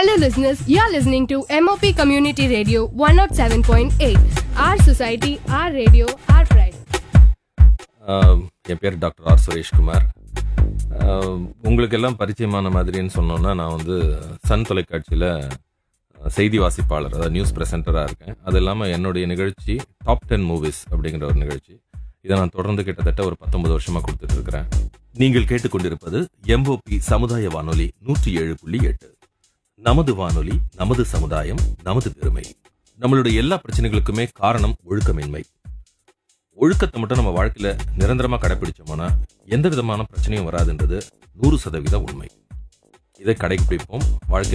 Hello, listeners. You are listening to MOP Community Radio 107.8. Our society, our radio, our pride. ஆம், என் பேர் doctor R Sureshkumar ஆம், உங்களுக்கு எல்லாம் பரிச்சயமான மாதிரின்னு சொன்னோன்னா நான் வந்து சன் தொலைக்காட்சியில் செய்தி வாசிப்பாளர் அதாவது நியூஸ் ப்ரெசென்டராக இருக்கேன் அது இல்லாமல் என்னுடைய நிகழ்ச்சி டாப் டென் மூவிஸ் அப்படிங்கிற ஒரு நிகழ்ச்சி இதை நான் தொடர்ந்து கிட்டத்தட்ட ஒரு பத்தொன்பது வருஷமாக கொடுத்துட்டு இருக்கிறேன் நீங்கள் கேட்டுக்கொண்டிருப்பது எம்ஓபி சமுதாய வானொலி நூற்றி ஏழு புள்ளி எட்டு நமது வானொலி நமது சமுதாயம் நமது பெருமை நம்மளுடைய எல்லா பிரச்சனைகளுக்குமே காரணம் ஒழுக்கமின்மை ஒழுக்கத்தை மட்டும் நம்ம வாழ்க்கையில நிரந்தரமா கடைபிடிச்சோம்னா எந்த விதமான பிரச்சனையும் வராதுன்றது நூறு சதவீத உண்மை இதை கடைபிடிப்போம் வாழ்க்கை